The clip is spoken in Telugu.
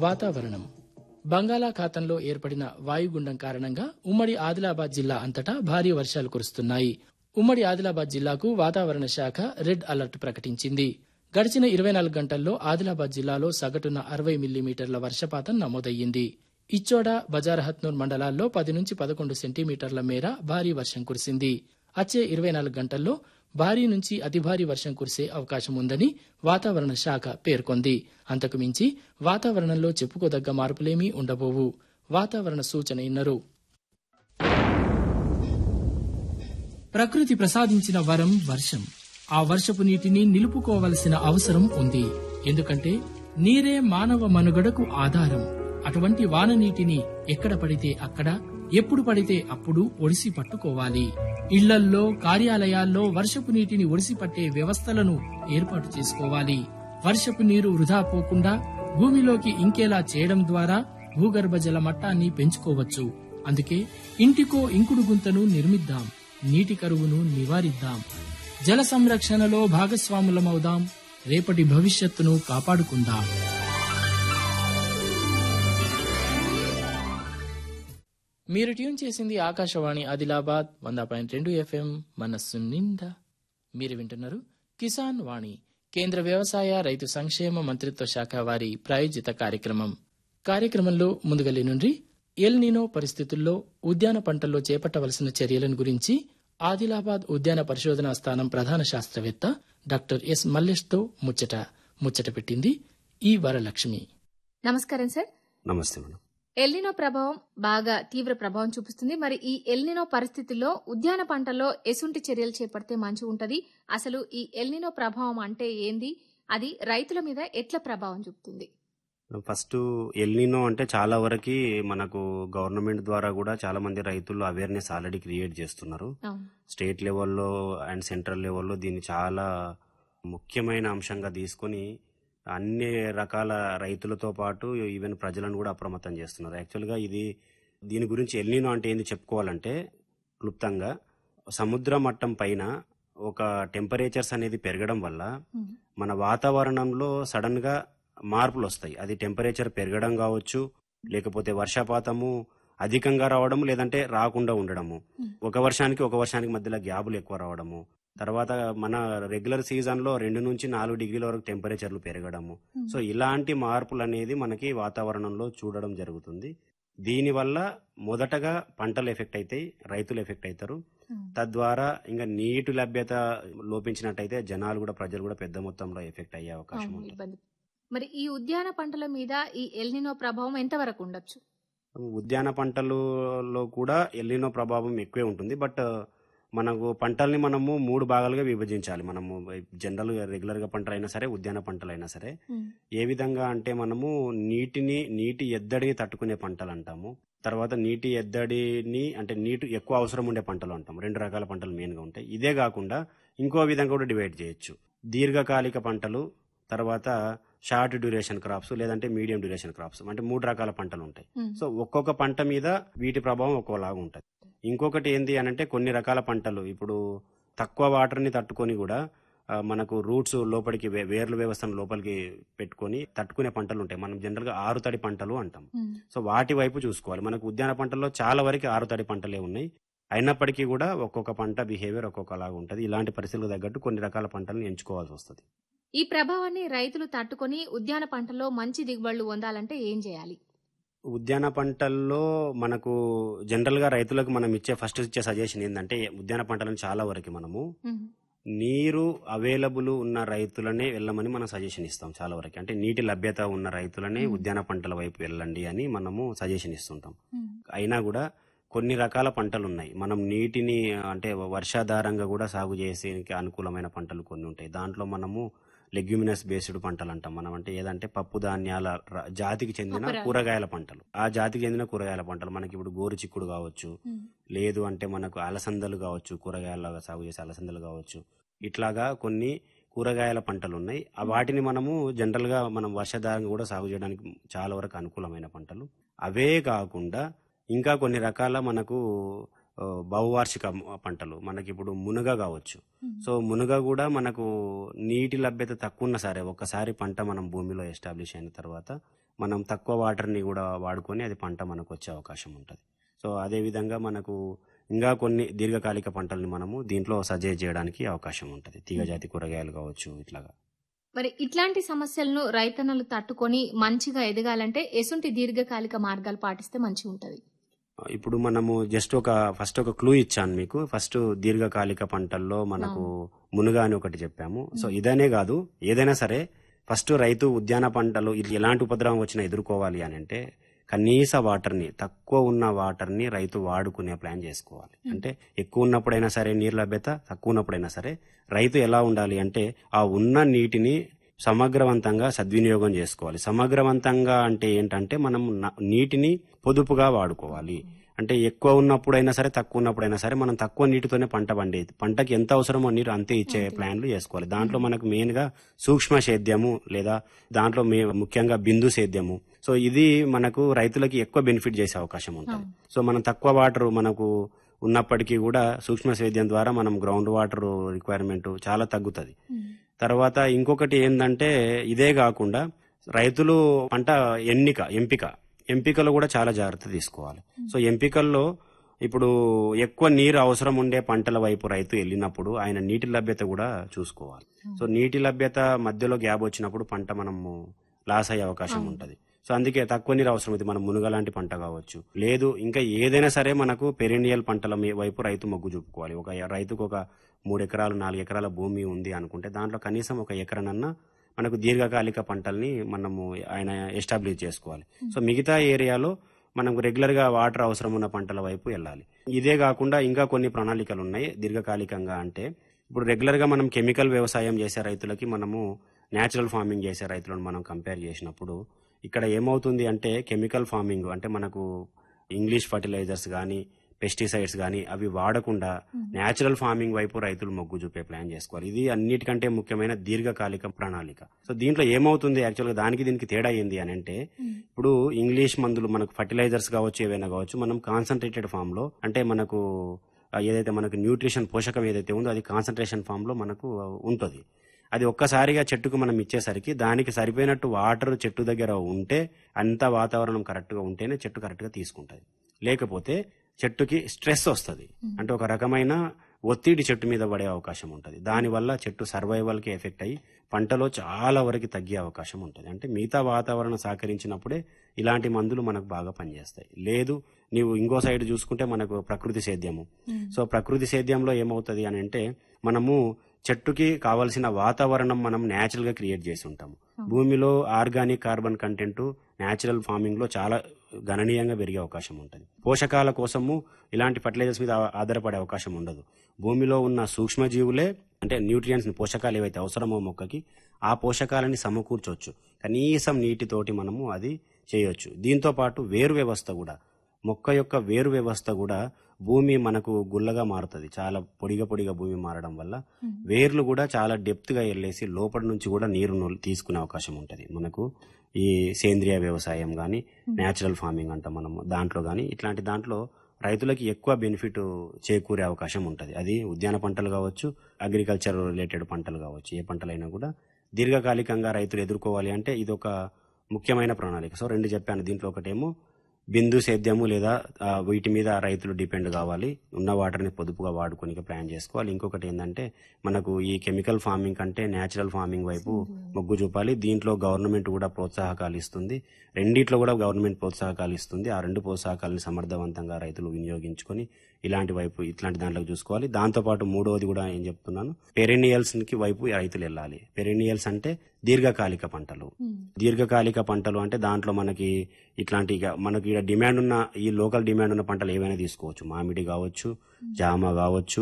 వాతావరణం బంగాళాఖాతంలో ఏర్పడిన వాయుగుండం కారణంగా ఉమ్మడి ఆదిలాబాద్ జిల్లా అంతటా భారీ వర్షాలు కురుస్తున్నాయి ఉమ్మడి ఆదిలాబాద్ జిల్లాకు వాతావరణ శాఖ రెడ్ అలర్ట్ ప్రకటించింది గడిచిన ఇరవై నాలుగు గంటల్లో ఆదిలాబాద్ జిల్లాలో సగటున అరవై మిల్లీమీటర్ల వర్షపాతం నమోదయ్యింది ఇచ్చోడ బజారహత్నూర్ మండలాల్లో పది నుంచి పదకొండు సెంటీమీటర్ల మేర భారీ వర్షం కురిసింది వచ్చే ఇరవై నాలుగు గంటల్లో భారీ నుంచి అతి భారీ వర్షం కురిసే అవకాశం ఉందని వాతావరణ శాఖ పేర్కొంది అంతకు మించి వాతావరణంలో చెప్పుకోదగ్గ మార్పులేమీ ఉండబోవు వాతావరణ సూచన ఇన్నరు ప్రకృతి ప్రసాదించిన వరం వర్షం ఆ వర్షపు నీటిని నిలుపుకోవలసిన అవసరం ఉంది ఎందుకంటే నీరే మానవ మనుగడకు ఆధారం అటువంటి వాన నీటిని ఎక్కడ పడితే అక్కడ ఎప్పుడు పడితే అప్పుడు ఒడిసి పట్టుకోవాలి ఇళ్లల్లో కార్యాలయాల్లో వర్షపు నీటిని ఒడిసి పట్టే వ్యవస్థలను ఏర్పాటు చేసుకోవాలి వర్షపు నీరు వృధా పోకుండా భూమిలోకి ఇంకేలా చేయడం ద్వారా భూగర్భ జల మట్టాన్ని పెంచుకోవచ్చు అందుకే ఇంటికో ఇంకుడు గుంతను నిర్మిద్దాం నీటి కరువును నివారిద్దాం జల సంరక్షణలో భాగస్వాములమవుదాం రేపటి భవిష్యత్తును కాపాడుకుందాం మీరు ట్యూన్ చేసింది ఆకాశవాణి ఆదిలాబాద్ వంద పాయింట్ రెండు ఎఫ్ఎం మనస్సు నిండా మీరు వింటున్నారు కిసాన్ వాణి కేంద్ర వ్యవసాయ రైతు సంక్షేమ మంత్రిత్వ శాఖ వారి ప్రాయోజిత కార్యక్రమం కార్యక్రమంలో ముందుగలి నుండి ఎల్ నినో పరిస్థితుల్లో ఉద్యాన పంటల్లో చేపట్టవలసిన చర్యలను గురించి ఆదిలాబాద్ ఉద్యాన పరిశోధనా స్థానం ప్రధాన శాస్త్రవేత్త డాక్టర్ ఎస్ మల్లేష్తో ముచ్చట ముచ్చట పెట్టింది ఈ వరలక్ష్మి నమస్కారం సార్ నమస్తే మేడం ఎల్నినో ప్రభావం బాగా తీవ్ర ప్రభావం చూపిస్తుంది మరి ఈ ఎల్నినో పరిస్థితుల్లో ఉద్యాన పంటల్లో ఎసుంటి చర్యలు చేపడితే మంచి ఉంటది అసలు ఈ ఎల్నినో ప్రభావం అంటే ఏంది అది రైతుల మీద ఎట్లా ప్రభావం చూపుతుంది ఫస్ట్ ఎల్నినో అంటే చాలా వరకు మనకు గవర్నమెంట్ ద్వారా కూడా చాలా మంది రైతులు అవేర్నెస్ ఆల్రెడీ క్రియేట్ చేస్తున్నారు అవును స్టేట్ లెవెల్లో అండ్ సెంట్రల్ లెవెల్లో దీన్ని చాలా ముఖ్యమైన అంశంగా తీసుకొని అన్ని రకాల రైతులతో పాటు ఈవెన్ ప్రజలను కూడా అప్రమత్తం చేస్తున్నారు యాక్చువల్గా ఇది దీని గురించి ఎల్నినో అంటే ఏంది చెప్పుకోవాలంటే క్లుప్తంగా సముద్ర మట్టం పైన ఒక టెంపరేచర్స్ అనేది పెరగడం వల్ల ఉమ్. మన వాతావరణంలో సడన్ గా మార్పులు వస్తాయి అది టెంపరేచర్ పెరగడం కావచ్చు లేకపోతే వర్షపాతము అధికంగా రావడం లేదంటే రాకుండా ఉండడము ఒక వర్షానికి ఒక వర్షానికి మధ్యలో గ్యాపులు ఎక్కువ రావడము తర్వాత మన రెగ్యులర్ సీజన్ లో రెండు నుంచి నాలుగు డిగ్రీల వరకు టెంపరేచర్లు పెరగడము సో ఇలాంటి మార్పులు అనేది మనకి వాతావరణంలో చూడడం జరుగుతుంది దీనివల్ల మొదటగా పంటలు ఎఫెక్ట్ అవుతాయి రైతులు ఎఫెక్ట్ అవుతారు ఉమ్. తద్వారా ఇంకా నీటి లభ్యత లోపించినట్టయితే జనాలు కూడా ప్రజలు కూడా పెద్ద మొత్తంలో ఎఫెక్ట్ అయ్యే అవకాశం అవును, ఉంటుంది ఇబ్బంది మరి ఈ ఉద్యాన పంటల మీద ఈ ఎల్నినో ప్రభావం ఎంతవరకు ఉండొచ్చు ఉద్యాన పంటలలో కూడా ఎల్లినో ప్రభావం ఎక్కువే ఉంటుంది బట్ మనకు పంటల్ని మనము మూడు భాగాలుగా విభజించాలి మనము జనరల్ రెగ్యులర్ గా పంటలు అయినా సరే ఉద్యాన పంటలు అయినా సరే ఉమ్. ఏ విధంగా అంటే మనము నీటిని నీటి ఎద్దడిని తట్టుకునే పంటలు అంటాము తర్వాత నీటి ఎద్దడిని అంటే నీటి ఎక్కువ అవసరం ఉండే పంటలు అంటాం రెండు రకాల పంటలు మెయిన్ గా ఉంటాయి ఇదే కాకుండా ఇంకో విధంగా కూడా డివైడ్ చేయొచ్చు దీర్ఘకాలిక పంటలు తర్వాత షార్ట్ డ్యూరేషన్ క్రాప్స్ లేదంటే మీడియం డ్యూరేషన్ క్రాప్స్ అంటే మూడు రకాల పంటలు ఉంటాయి ఉమ్. సో ఒక్కొక్క పంట మీద వీటి ప్రభావం ఒక్కోలాగా ఉంటుంది ఇంకొకటి ఏంటి అని అంటే కొన్ని రకాల పంటలు ఇప్పుడు తక్కువ వాటర్ని తట్టుకొని కూడా ఆ, మనకు రూట్స్ లోపలికి వే- వేర్ల వ్యవస్థను లోపలికి పెట్టుకొని తట్టుకునే పంటలు ఉంటాయి మనం జనరల్ గా ఆరు తడి పంటలు అంటాం ఉమ్. సో వాటి వైపు చూసుకోవాలి మనకు ఉద్యాన పంటల్లో చాలా వరకు ఆరు తడి పంటలే ఉన్నాయి అయినప్పటికీ కూడా ఒక్కొక్క పంట బిహేవియర్ ఒక్కొక్కలాగా ఉంటుంది ఇలాంటి పరిస్థితులకు తగ్గట్టు కొన్ని రకాల పంటలను ఎంచుకోవాల్సి వస్తుంది ఈ ప్రభావాన్ని రైతులు తట్టుకొని ఉద్యాన పంటల్లో మంచి దిగుబడులు పొందాలంటే ఏం చేయాలి ఉద్యాన పంటల్లో మనకు జనరల్ గా రైతులకు మనం ఇచ్చే ఫస్ట్ ఇచ్చే సజెషన్ ఏంటంటే ఉద్యాన పంటలను చాలా వరకు మనము ఉమ్. నీరు అవైలబుల్ ఉన్న రైతులనే వెళ్ళమని మనం సజెషన్ ఇస్తాం చాలా వరకు అంటే నీటి లభ్యత ఉన్న రైతులనే ఉద్యాన పంటల వైపు వెళ్ళండి అని మనము సజెషన్ ఇస్తుంటాం ఉమ్. అయినా కూడా కొన్ని రకాల పంటలు ఉన్నాయి మనం నీటిని అంటే వర్షాధారంగా కూడా సాగు చేసేకి అనుకూలమైన పంటలు కొన్ని ఉంటాయి దాంట్లో మనము లెగ్యుమినస్ బేస్డ్ పంటలు అంటాం మనం అంటే ఏదంటే పప్పు ధాన్యాల ర- జాతికి చెందిన కూరగాయలు. కూరగాయల పంటలు ఆ జాతికి చెందిన కూరగాయల పంటలు మనకి ఇప్పుడు గోరు చిక్కుడు కావచ్చు ఉమ్. లేదు అంటే మనకు అలసందలు కావచ్చు కూరగాయల సాగు చేసే అలసందలు కావచ్చు ఇట్లాగా కొన్ని కూరగాయల పంటలు ఉన్నాయి ఆ వాటిని మనము జనరల్ గా మనం వర్షాధారంగా కూడా సాగు చేయడానికి చాలా వరకు అనుకూలమైన పంటలు అవే కాకుండా ఇంకా కొన్ని రకాల మనకు ఆ, బహువార్షిక పంటలు మనకి ఇప్పుడు మునగ కావచ్చు సో మునగ కూడా మనకు నీటి లభ్యత తక్కువ ఉన్నా సరే ఒక్కసారి పంట మనం భూమిలో ఎస్టాబ్లిష్ అయిన తర్వాత మనం తక్కువ వాటర్ని కూడా వాడుకొని అది పంట మనకు వచ్చే అవకాశం ఉంటుంది సో అదే విధంగా మనకు ఇంకా కొన్ని దీర్ఘకాలిక పంటల్ని మనము దీంట్లో సజెస్ట్ చేయడానికి అవకాశం ఉంటుంది తీగజాతి కూరగాయలు కావచ్చు ఇట్లాగా మరి ఇట్లాంటి సమస్యలను రైతన్నలు తట్టుకొని మంచిగా ఎదగాలంటే ఎసుంటి దీర్ఘకాలిక మార్గాలు పాటిస్తే మంచిగా ఉంటది ఇప్పుడు మనము జస్ట్ ఒక ఫస్ట్ ఒక క్లూ ఇచ్చాను మీకు ఫస్ట్ దీర్ఘకాలిక పంటల్లో మనకు మునుగా అని ఒకటి చెప్పాము సో ఇదనే కాదు ఏదైనా సరే ఫస్ట్ రైతు ఉద్యాన పంటలు ఇది ఎలాంటి ఉపద్రవం వచ్చినా ఎదుర్కోవాలి అని అంటే కనీస వాటర్ని తక్కువ ఉన్న వాటర్ని రైతు వాడుకునే ప్లాన్ చేసుకోవాలి అంటే ఎక్కువ ఉన్నప్పుడైనా సరే నీరు లభ్యత తక్కువ ఉన్నప్పుడైనా సరే రైతు ఎలా ఉండాలి అంటే ఆ ఉన్న నీటిని సమగ్రవంతంగా సద్వినియోగం చేసుకోవాలి సమగ్రవంతంగా అంటే ఏంటంటే మనం న- నీటిని పొదుపుగా వాడుకోవాలి అంటే ఎక్కువ ఉన్నప్పుడైనా సరే తక్కువ ఉన్నప్పుడైనా సరే మనం తక్కువ నీటితోనే పంట పండేది పంటకి ఎంత అవసరమో నీరు అంతే ఇచ్చే ప్లాన్లు చేసుకోవాలి దాంట్లో మనకు మెయిన్ గా సూక్ష్మ సేద్యము లేదా దాంట్లో మే- ముఖ్యంగా బిందు సేద్యము సో ఇది మనకు రైతులకి ఎక్కువ బెనిఫిట్ చేసే అవకాశం ఉంటుంది సో మనం తక్కువ వాటర్ మనకు ఉన్నప్పటికీ కూడా సూక్ష్మ సేద్యం ద్వారా మనం గ్రౌండ్ వాటర్ రిక్వైర్మెంట్ చాలా తగ్గుతుంది తర్వాత ఇంకొకటి ఏంటంటే ఇదే కాకుండా రైతులు పంట ఎన్నిక ఎంపిక ఎంపికలో కూడా చాలా జాగ్రత్త తీసుకోవాలి సో ఎంపికల్లో ఇప్పుడు ఎక్కువ నీరు అవసరం ఉండే పంటల వైపు రైతు వెళ్ళినప్పుడు ఆయన నీటి లభ్యత కూడా చూసుకోవాలి సో నీటి లభ్యత మధ్యలో గ్యాప్ వచ్చినప్పుడు పంట మనము లాస్ అయ్యే అవకాశం ఉంటుంది సో అందుకే తక్కువ నీరు అవసరం ఉంది మనం మునుగ లాంటి పంట కావచ్చు లేదు ఇంకా ఏదైనా సరే మనకు పెరినియల్ పంటల మీ- వైపు రైతు మొగ్గు చూపుకోవాలి ఒక రైతుకు ఒక మూడు ఎకరాలు నాలుగు ఎకరాల భూమి ఉంది అనుకుంటే దాంట్లో కనీసం ఒక ఎకరనన్నా మనకు దీర్ఘకాలిక పంటల్ని మనము ఆయన ఎస్టాబ్లిష్ చేసుకోవాలి సో మిగతా ఏరియాలో మనకు రెగ్యులర్ గా వాటర్ అవసరం ఉన్న పంటల వైపు వెళ్ళాలి ఇదే కాకుండా ఇంకా కొన్ని ప్రణాళికలు ఉన్నాయి దీర్ఘకాలికంగా అంటే ఇప్పుడు రెగ్యులర్ గా మనం కెమికల్ వ్యవసాయం చేసే రైతులకి మనము న్యాచురల్ ఫార్మింగ్ చేసే రైతులను మనం కంపేర్ చేసినప్పుడు ఇక్కడ ఏమవుతుంది అంటే కెమికల్ ఫార్మింగ్ అంటే మనకు ఇంగ్లీష్ ఫర్టిలైజర్స్ కానీ పెస్టిసైడ్స్ కానీ అవి వాడకుండా న్యాచురల్ ఫార్మింగ్ వైపు రైతులు మొగ్గు చూపే ప్లాన్ చేసుకోవాలి ఇది అన్నిటికంటే ముఖ్యమైన దీర్ఘకాలిక ప్రణాళిక సో దీంట్లో ఏమవుతుంది యాక్చువల్గా దానికి దీనికి తేడా ఏంది అని అంటే ఇప్పుడు ఇంగ్లీష్ మందులు మనకు ఫర్టిలైజర్స్ కావచ్చు ఏవైనా కావచ్చు మనం కాన్సన్ట్రేటెడ్ ఫామ్ లో అంటే మనకు ఆ, ఏదైతే మనకు న్యూట్రిషన్ పోషకం ఏదైతే ఉందో అది కాన్సన్ట్రేషన్ ఫామ్ లో మనకు ఉంటుంది అది ఒక్కసారిగా చెట్టుకు మనం ఇచ్చేసరికి దానికి సరిపోయినట్టు వాటర్ చెట్టు దగ్గర ఉంటే అంత వాతావరణం కరెక్ట్ గా ఉంటేనే చెట్టు కరెక్ట్ గా తీసుకుంటది లేకపోతే చెట్టుకి స్ట్రెస్ వస్తుంది అంటే ఒక రకమైన ఒత్తిడి చెట్టు మీద పడే అవకాశం ఉంటుంది దానివల్ల చెట్టు సర్వైవల్ కి ఎఫెక్ట్ అయ్యి పంటలో చాలా వరకు తగ్గే అవకాశం ఉంటుంది అంటే మిగతా వాతావరణం సహకరించినప్పుడే ఇలాంటి మందులు మనకు బాగా పనిచేస్తాయి లేదు నీవు ఇంకో సైడ్ చూసుకుంటే మనకు ప్రకృతి సేద్యము సో ప్రకృతి సేద్యంలో ఏమవుతుంది అని అంటే మనము చెట్టుకి కావలసిన వాతావరణం మనం న్యాచురల్ గా క్రియేట్ చేసి ఉంటాము భూమిలో organic carbon content natural farming లో చాలా గణనీయంగా పెరిగే అవకాశం ఉంటుంది పోషకాల కోసము ఇలాంటి ఫర్టిలైజర్స్ మీద ఆ- ఆధారపడే అవకాశం ఉండదు భూమిలో ఉన్న సూక్ష్మజీవులే అంటే న్యూట్రియంట్స్ పోషకాలు ఏవైతే అవసరమో మొక్కకి ఆ పోషకాలని సమకూర్చొచ్చు కనీసం నీటితోటి మనము అది చేయొచ్చు దీంతో పాటు వేరు వ్యవస్థ కూడా మొక్క యొక్క వేరు వ్యవస్థ కూడా భూమి మనకు గుల్లగా మారుతుంది చాలా పొడిగా పొడిగా భూమి మారడం వల్ల వేర్లు కూడా చాలా డెప్త్ గా వెళ్ళేసి లోపల నుంచి కూడా నీరును తీసుకునే అవకాశం ఉంటుంది మనకు ఈ సేంద్రియ వ్యవసాయం గాని నేచురల్ ఫార్మింగ్ అంటాం మనము దాంట్లో గాని ఇట్లాంటి దాంట్లో రైతులకి ఎక్కువ బెనిఫిట్ చేకూరే అవకాశం ఉంటుంది అది ఉద్యాన పంటలు కావచ్చు అగ్రికల్చర్ రిలేటెడ్ పంటలు కావచ్చు ఏ పంటలైనా కూడా దీర్ఘకాలికంగా రైతులు ఎదుర్కోవాలి అంటే ఇది ఒక ముఖ్యమైన ప్రణాళిక సో రెండు చెప్పాను దీంట్లో ఒకటేమో బిందు సేద్యము లేదా ఆ, వీటి మీద రైతులు డిపెండ్ కావాలి ఉన్న వాటర్ని పొదుపుగా వాడుకొని ప్లాన్ చేసుకోవాలి ఇంకొకటి ఏంటంటే మనకు ఈ కెమికల్ ఫార్మింగ్ కంటే నేచురల్ ఫార్మింగ్ వైపు మొగ్గు చూపాలి దీంట్లో గవర్నమెంట్ కూడా ప్రోత్సాహకాలు ఇస్తుంది రెండిట్లో కూడా గవర్నమెంట్ ప్రోత్సాహకాలు ఇస్తుంది ఆ రెండు ప్రోత్సాహకాలను సమర్థవంతంగా రైతులు వినియోగించుకొని ఇలాంటి వైపు ఇట్లాంటి దాంట్లోకి చూసుకోవాలి దాంతో పాటు మూడవది కూడా ఏం చెప్తున్నాను పెరెనియల్స్ కి వైపు రైతులు వెళ్ళాలి పెరెనియల్స్ అంటే దీర్ఘకాలిక పంటలు దీర్ఘకాలిక పంటలు అంటే దాంట్లో మనకి ఇట్లాంటి ఇక మనకి ఈడ డిమాండ్ ఉన్న ఈ లోకల్ డిమాండ్ ఉన్న పంటలు ఏవైనా తీసుకోవచ్చు మామిడి కావచ్చు జామ కావచ్చు